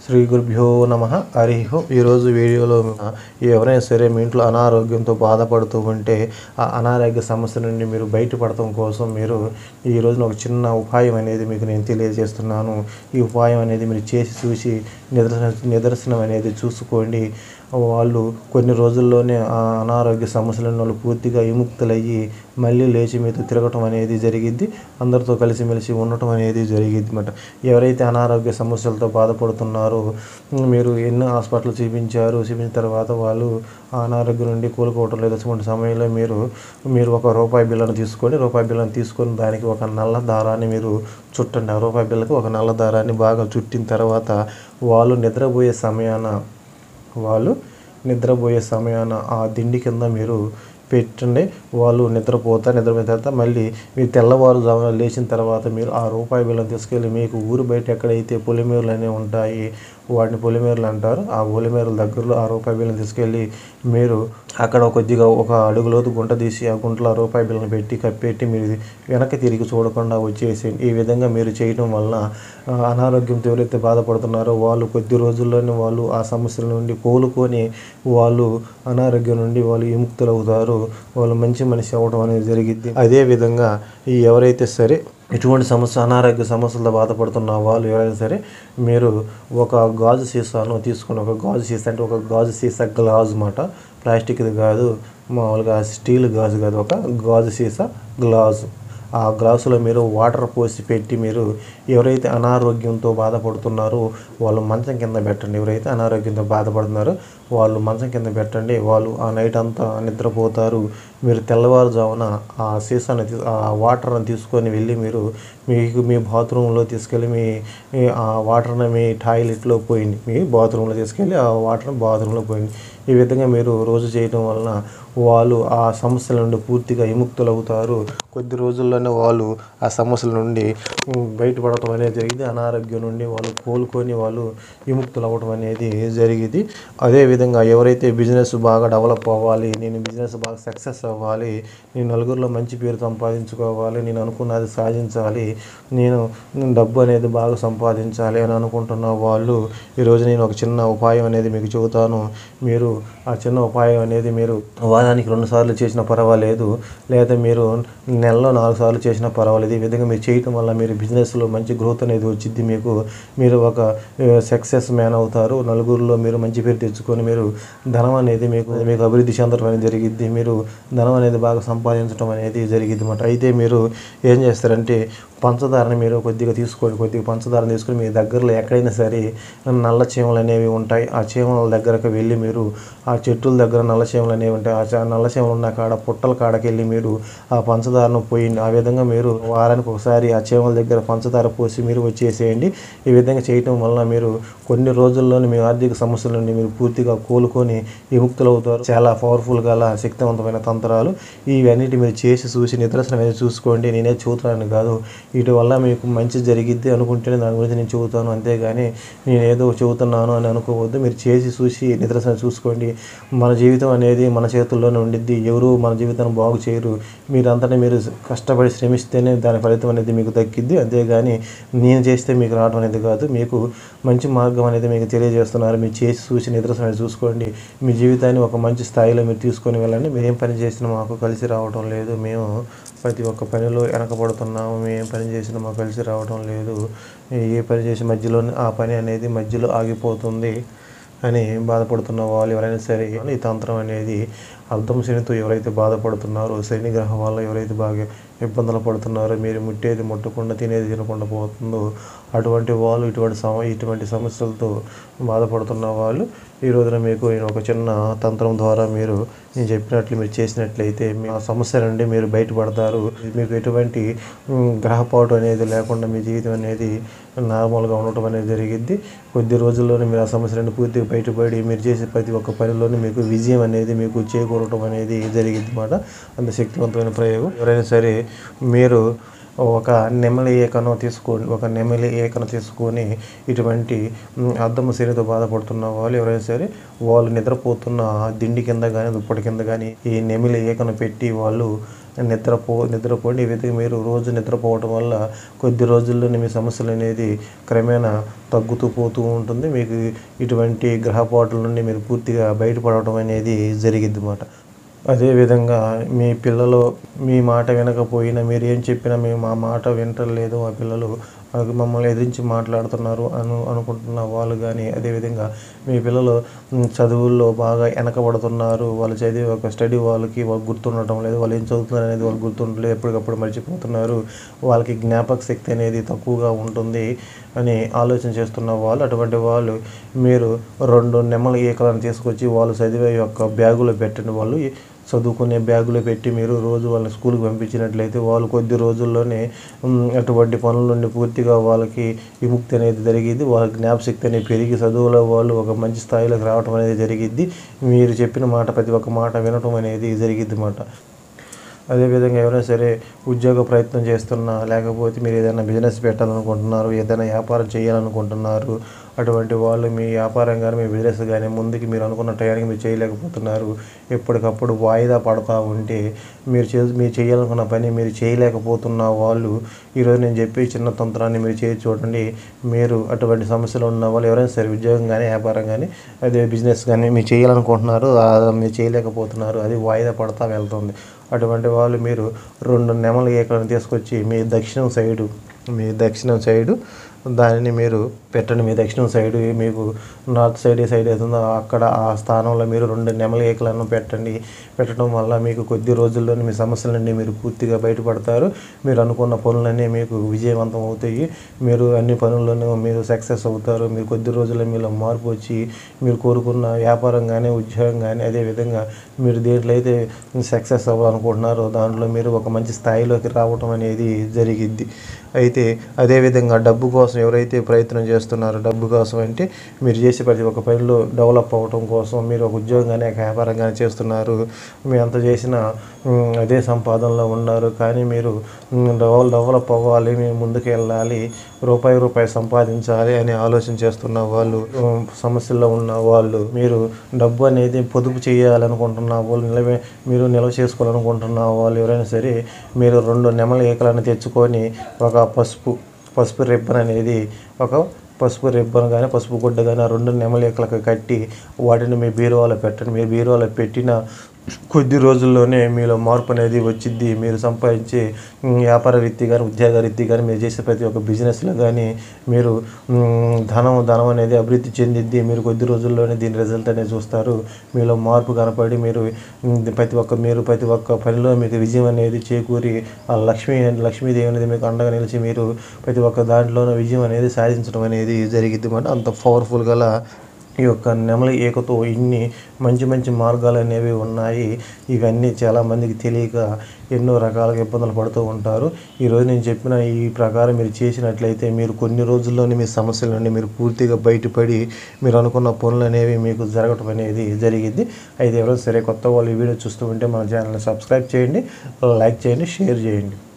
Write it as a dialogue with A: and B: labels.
A: శ్రీ గురుభ్యో నమ హరి ఓం. ఈరోజు వీడియోలో ఎవరైనా సరే మీ ఇంట్లో అనారోగ్యంతో బాధపడుతూ ఉంటే ఆ అనారోగ్య సమస్య నుండి మీరు బయటపడటం కోసం మీరు ఈ రోజున ఒక చిన్న ఉపాయం అనేది మీకు నేను తెలియజేస్తున్నాను ఈ ఉపాయం అనేది మీరు చేసి చూసి నిదర్శన నిదర్శనం అనేది చూసుకోండి వాళ్ళు కొన్ని రోజుల్లోనే ఆ అనారోగ్య సమస్యల నుండి వాళ్ళు పూర్తిగా విముక్తులయ్యి మళ్ళీ లేచి మీతో తిరగటం అనేది జరిగిద్ది అందరితో కలిసిమెలిసి ఉండటం అనేది జరిగిద్ది అన్నమాట ఎవరైతే అనారోగ్య సమస్యలతో బాధపడుతున్నారో మీరు ఎన్నో హాస్పిటల్ చూపించారు చూపించిన తర్వాత వాళ్ళు ఆ అనారోగ్యం నుండి కోలుకోవటం లేదు అటువంటి సమయంలో మీరు మీరు ఒక రూపాయి బిల్లను తీసుకొని రూపాయి బిల్లను తీసుకొని దానికి ఒక నల్ల దారాన్ని మీరు చుట్టండి ఆ రూపాయి బిళ్ళకి ఒక నల్ల దారాన్ని బాగా చుట్టిన తర్వాత వాళ్ళు నిద్రపోయే సమయాన వాళ్ళు నిద్రపోయే సమయాన ఆ దిండి కింద మీరు పెట్టండి వాళ్ళు నిద్రపోతారు నిద్రపోయిన తర్వాత మళ్ళీ మీరు తెల్లవారుజామున లేచిన తర్వాత మీరు ఆ రూపాయి బిల్లను తీసుకెళ్ళి మీకు ఊరు బయట ఎక్కడైతే పొలిమేరలు అనేవి ఉంటాయి వాటిని పొలిమేరలు అంటారు ఆ పొలిమేరల దగ్గరలో ఆ రూపాయి బిల్లను తీసుకెళ్ళి మీరు అక్కడ కొద్దిగా ఒక అడుగులోతు గుంట తీసి ఆ గుంటలో ఆ రూపాయి బిల్లను పెట్టి కప్పెట్టి మీరు వెనక్కి తిరిగి చూడకుండా వచ్చేసేయండి ఈ విధంగా మీరు చేయడం వలన ఆ, అనారోగ్యంతో ఎవరైతే బాధపడుతున్నారో వాళ్ళు కొద్ది రోజుల్లోనే వాళ్ళు ఆ సమస్యల నుండి కోలుకొని వాళ్ళు అనారోగ్యం నుండి వాళ్ళు విముక్తులవుతారు వాళ్ళు మంచి మనిషి అవ్వడం అనేది జరిగిద్ది అదే విధంగా ఈ ఎవరైతే సరే ఎటువంటి సమస్య అనారోగ్య సమస్యలతో బాధపడుతున్న వాళ్ళు ఎవరైనా సరే మీరు ఒక గాజు సీసాను తీసుకుని ఒక గాజు సీసా అంటే ఒక గాజు సీసా గ్లాజ్ మాట ప్లాస్టిక్ది కాదు మామూలుగా స్టీల్ గాజు కాదు ఒక గాజు సీసా గ్లాజు ఆ గ్లాసులో మీరు వాటర్ పోసి పెట్టి మీరు ఎవరైతే అనారోగ్యంతో బాధపడుతున్నారో వాళ్ళు మంచం కింద పెట్టండి ఎవరైతే అనారోగ్యంతో బాధపడుతున్నారో వాళ్ళు మంచం కింద పెట్టండి వాళ్ళు ఆ నైట్ అంతా నిద్రపోతారు మీరు తెల్లవారుజామున ఆ సీసాని తీ- ఆ వాటర్ని తీసుకొని వెళ్ళి మీరు మీకు మీ బాత్రూంలో తీసుకెళ్ళి మీ మీ ఆ వాటర్ని మీ టాయిలెట్లో పోయింది మీ బాత్రూంలో తీసుకెళ్ళి ఆ వాటర్ బాత్రూంలో పోయింది ఈ విధంగా మీరు రోజు చేయడం వలన వాళ్ళు ఆ సమస్యల నుండి పూర్తిగా విముక్తులవుతారు కొద్ది రోజుల్లోనే వాళ్ళు ఆ సమస్యల నుండి ఉమ్, బయటపడటం అనేది జరిగింది అనారోగ్యం నుండి వాళ్ళు కోలుకొని వాళ్ళు విముక్తులు అవ్వడం అనేది జరిగింది అదేవిధంగా ఎవరైతే బిజినెస్ బాగా డెవలప్ అవ్వాలి నేను బిజినెస్ బాగా సక్సెస్ అవ్వాలి నేను నలుగురిలో మంచి పేరు సంపాదించుకోవాలి నేను అనుకున్నది సాధించాలి నేను డబ్బు అనేది బాగా సంపాదించాలి అని అనుకుంటున్న వాళ్ళు ఈరోజు నేను ఒక చిన్న ఉపాయం అనేది మీకు చెబుతాను మీరు ఆ చిన్న ఉపాయం అనేది మీరు వారానికి రెండు సార్లు చేసినా పర్వాలేదు లేదా మీరు నెలలో నాలుగు సార్లు చేసినా పర్వాలేదు ఈ విధంగా మీరు చేయటం వల్ల మీరు బిజినెస్లో మంచి గ్రోత్ అనేది వచ్చింది మీకు మీరు ఒక సక్సెస్ మ్యాన్ అవుతారు నలుగురిలో మీరు మంచి పేరు తెచ్చుకొని మీరు ధనం అనేది మీకు మీకు అభివృద్ధి చెందడం అనేది జరిగిద్ది మీరు ధనం అనేది బాగా సంపాదించడం అనేది జరిగిద్ది అన్నమాట అయితే మీరు ఏం చేస్తారంటే పంచదారని మీరు కొద్దిగా తీసుకోండి కొద్దిగా పంచదారని తీసుకొని మీ దగ్గరలో ఎక్కడైనా సరే నల్ల చీమలు అనేవి ఉంటాయి ఆ చీమల దగ్గరకు వెళ్ళి మీరు ఆ చెట్టుల దగ్గర నల్ల చీమలు అనేవి ఉంటాయి ఆ చ- నల్ల చీమలు ఉన్న కాడ పుట్టల కాడకి వెళ్ళి మీరు ఆ పంచదారను పోయింది ఆ విధంగా మీరు వారానికి ఒకసారి ఆ చీమల దగ్గర పంచదార పోసి మీరు వచ్చేసేయండి ఈ విధంగా చేయటం వలన మీరు కొన్ని రోజుల్లోనే మీ ఆర్థిక సమస్యల నుండి మీరు పూర్తిగా కోలుకొని విముక్తులవుతారు చాలా పవర్ఫుల్ గల శక్తివంతమైన తంత్రాలు ఇవన్నిటి మీరు చేసి చూసి నిదర్శనం అనేది చూసుకోండి నేనే చూస్తున్నాను కాదు వీటి వల్ల మీకు మంచి జరిగిద్ది అనుకుంటేనే దాని గురించి నేను చెబుతాను అంతేగాని నేను ఏదో చెబుతున్నాను అని అనుకోవద్దు మీరు చేసి చూసి నిదర్శనం చూసుకోండి మన జీవితం అనేది మన చేతుల్లోనే ఉండిద్ది ఎవరు మన జీవితాన్ని బాగు చేయరు మీరంతటా మీరు కష్టపడి శ్రమిస్తేనే దాని ఫలితం అనేది మీకు దక్కిద్ది అంతేగాని నేను చేస్తే మీకు రావడం అనేది కాదు మీకు మంచి మార్గం అనేది మీకు తెలియజేస్తున్నారు మీరు చేసి చూసి నిదర్శనం అనేది చూసుకోండి మీ జీవితాన్ని ఒక మంచి స్థాయిలో మీరు తీసుకొని వెళ్ళండి మీరు ఏం పని చేసినా మాకు కలిసి రావడం లేదు మేము ప్రతి ఒక్క పనిలో వెనకబడుతున్నాము మేము ఏం పని చేసినా మాకు కలిసి రావడం లేదు ఏ పని చేసి మధ్యలో ఆ పని అనేది మధ్యలో ఆగిపోతుంది అని బాధపడుతున్న వాళ్ళు ఎవరైనా సరే ఈ తంత్రం అనేది అర్థం శనితో ఎవరైతే బాధపడుతున్నారో శని గ్రహం వల్ల ఎవరైతే బాగా ఇబ్బందులు పడుతున్నారో మీరు ముట్టేది ముట్టకుండా తినేది తినకుండా పోతుందో అటువంటి వాళ్ళు ఇటువంటి సమ ఇటువంటి సమస్యలతో బాధపడుతున్న వాళ్ళు ఈ రోజున మీకు నేను ఒక చిన్న తంత్రం ద్వారా మీరు నేను చెప్పినట్లు మీరు చేసినట్లయితే మీ ఆ సమస్య నుండి మీరు బయటపడతారు మీకు ఎటువంటి ఉమ్, గ్రహపాటు అనేది లేకుండా మీ జీవితం అనేది నార్మల్గా ఉండటం అనేది జరిగిద్ది కొద్ది రోజుల్లోనే మీరు ఆ సమస్య నుండి పూర్తిగా బయటపడి మీరు చేసే ప్రతి ఒక్క పనిలోనే మీకు విజయం అనేది మీకు చేకూరటం అనేది జరిగిద్ది అన్నమాట అంత శక్తివంతమైన ప్రయోగం ఎవరైనా సరే మీరు ఒక నెమలి ఏకను తీసుకొని ఒక నెమలి ఏకను తీసుకొని ఇటువంటి మ్, అద్దము శనితో బాధపడుతున్న వాళ్ళు ఎవరైనా సరే వాళ్ళు నిద్రపోతున్న దిండి కింద కానీ దుప్పటి కింద కానీ ఈ నెమిలి ఏకను పెట్టి వాళ్ళు నిద్రపో నిద్రపోండి ఈ విధంగా మీరు రోజు నిద్రపోవటం వల్ల కొద్ది రోజుల్లోనే మీ సమస్యలు అనేది క్రమేణా తగ్గుతూ పోతూ ఉంటుంది మీకు ఇటువంటి గ్రహపాటుల నుండి మీరు పూర్తిగా బయటపడటం అనేది జరిగిద్ది అన్నమాట అదేవిధంగా మీ పిల్లలు మీ మాట వినకపోయినా మీరు ఏం చెప్పినా మేము మా మాట వింటలేదు మా పిల్లలు మనకు మమ్మల్ని ఎదిరించి మాట్లాడుతున్నారు అను అనుకుంటున్న వాళ్ళు కానీ అదేవిధంగా మీ పిల్లలు మ్, చదువుల్లో బాగా వెనకబడుతున్నారు వాళ్ళు చదివే ఒక స్టడీ వాళ్ళకి వాళ్ళకి గుర్తుండటం లేదు వాళ్ళు ఏం చదువుతున్నారు అనేది వాళ్ళకి గుర్తుండలేదు ఎప్పటికప్పుడు మర్చిపోతున్నారు వాళ్ళకి జ్ఞాపక శక్తి అనేది తక్కువగా ఉంటుంది అని ఆలోచన చేస్తున్న వాళ్ళు అటువంటి వాళ్ళు మీరు రెండు నెమ్మల ఈకలను తీసుకొచ్చి వాళ్ళు చదివే యొక్క బ్యాగులో పెట్టండి వాళ్ళు చదువుకునే బ్యాగులో పెట్టి మీరు రోజు వాళ్ళని స్కూల్కి పంపించినట్లయితే వాళ్ళు కొద్ది రోజుల్లోనే మ్, అటువంటి పనుల నుండి పూర్తిగా వాళ్ళకి విముక్తి అనేది జరిగింది వాళ్ళ జ్ఞాపశక్తి అనేది పెరిగి చదువులో వాళ్ళు ఒక మంచి స్థాయిలోకి రావడం అనేది జరిగిద్ది మీరు చెప్పిన మాట ప్రతి ఒక్క మాట వినటం అనేది జరిగిద్ది అన్నమాట అదేవిధంగా ఎవరైనా సరే ఉద్యోగ ప్రయత్నం చేస్తున్నా లేకపోతే మీరు ఏదైనా బిజినెస్ పెట్టాలనుకుంటున్నారు ఏదైనా వ్యాపారం చేయాలనుకుంటున్నారు అటువంటి వాళ్ళు మీ వ్యాపారం కానీ మీ బిజినెస్ కానీ ముందుకి మీరు అనుకున్న టయానికి మీరు చేయలేకపోతున్నారు ఎప్పటికప్పుడు వాయిదా పడతా ఉంటే మీరు చే మీరు చేయాలనుకున్న పని మీరు చేయలేకపోతున్న వాళ్ళు ఈరోజు నేను చెప్పే చిన్న తంత్రాన్ని మీరు చేసి చూడండి మీరు అటువంటి సమస్యలు ఉన్న వాళ్ళు ఎవరైనా సరే ఉద్యోగం కానీ వ్యాపారం కానీ అదే బిజినెస్ కానీ మీరు చేయాలనుకుంటున్నారు ఆ మీరు చేయలేకపోతున్నారు అది వాయిదా పడతా వెళ్తుంది అటువంటి వాళ్ళు మీరు రెండు నెమల ఏకలను తీసుకొచ్చి మీ దక్షిణం సైడు మీ దక్షిణం సైడు దానిని మీరు పెట్టండి మీ దక్షిణం సైడ్ మీకు నార్త్ సైడ్ ఏ సైడ్ అవుతుందో అక్కడ ఆ స్థానంలో మీరు రెండు నెమల ఏకలను పెట్టండి పెట్టడం వల్ల మీకు కొద్ది రోజుల్లోనే మీ సమస్యల నుండి మీరు పూర్తిగా బయటపడతారు మీరు అనుకున్న పనులన్నీ మీకు విజయవంతం అవుతాయి మీరు అన్ని పనుల్లోనూ మీరు సక్సెస్ అవుతారు మీరు కొద్ది రోజుల్లో మీలో మార్పు వచ్చి మీరు కోరుకున్న వ్యాపారం కానీ ఉద్యోగం కానీ అదేవిధంగా మీరు దేంట్లో అయితే సక్సెస్ అవ్వాలనుకుంటున్నారో దాంట్లో మీరు ఒక మంచి స్థాయిలోకి రావటం అనేది జరిగిద్ది అయితే అదేవిధంగా డబ్బు కోసం ఎవరైతే ప్రయత్నం చేస్తున్నారో డబ్బు కోసం అంటే మీరు చేసే ప్రతి ఒక్క పనిలో డెవలప్ అవ్వటం కోసం మీరు ఒక ఉద్యోగం కానీ ఒక వ్యాపారం కానీ చేస్తున్నారు మీ అంత చేసిన ఉమ్, అదే సంపాదనలో ఉన్నారు కానీ మీరు ఉమ్, డెవల్ డెవలప్ అవ్వాలి మేము ముందుకు వెళ్ళాలి రూపాయి రూపాయి సంపాదించాలి అని ఆలోచన చేస్తున్న వాళ్ళు ఉమ్, సమస్యల్లో ఉన్న వాళ్ళు మీరు డబ్బు అనేది పొదుపు చేయాలనుకుంటున్న వాళ్ళు నిలవే మీరు నిల్వ చేసుకోవాలనుకుంటున్న వాళ్ళు ఎవరైనా సరే మీరు రెండు నెమల ఏకలను తెచ్చుకొని ఒక పసుపు పసుపు రిబ్బన్ అనేది ఒక పసుపు రిబ్బన్ కానీ పసుపు గుడ్డ కానీ ఆ రెండు నెమలేకలకు కట్టి వాటిని మీ బీరువాలో పెట్టండి మీరు బీరువాలో పెట్టిన కొద్ది రోజుల్లోనే మీలో మార్పు అనేది వచ్చింది మీరు సంపాదించే ఉమ్, వ్యాపార రీతి కానీ ఉద్యోగ రీతి కానీ మీరు చేసే ప్రతి ఒక్క బిజినెస్లో కానీ మీరు ఉమ్, ధనం ధనం అనేది అభివృద్ధి చెందిద్ది మీరు కొద్ది రోజుల్లోనే దీని రిజల్ట్ అనేది చూస్తారు మీలో మార్పు కనపడి మీరు ఉమ్, ప్రతి ఒక్క మీరు ప్రతి ఒక్క పనిలో మీకు విజయం అనేది చేకూరి ఆ లక్ష్మీ లక్ష్మీదేవి అనేది మీకు అండగా నిలిచి మీరు ప్రతి ఒక్క దాంట్లోనూ విజయం అనేది సాధించడం అనేది జరిగిద్ది అన్నమాట అంత పవర్ఫుల్ గల ఈ యొక్క నెమలి ఏకతో ఇన్ని మంచి మంచి మార్గాలు అనేవి ఉన్నాయి ఇవన్నీ చాలామందికి తెలియక ఎన్నో రకాలుగా ఇబ్బందులు పడుతూ ఉంటారు ఈరోజు నేను చెప్పిన ఈ ప్రకారం మీరు చేసినట్లయితే మీరు కొన్ని రోజుల్లోనే మీ సమస్యల నుండి మీరు పూర్తిగా బయటపడి మీరు అనుకున్న పనులు అనేవి మీకు జరగటం అనేది జరిగింది అయితే ఎవరైనా సరే కొత్త వాళ్ళు ఈ వీడియో చూస్తూ ఉంటే మన ఛానల్ని సబ్స్క్రైబ్ చేయండి లైక్ చేయండి షేర్ చేయండి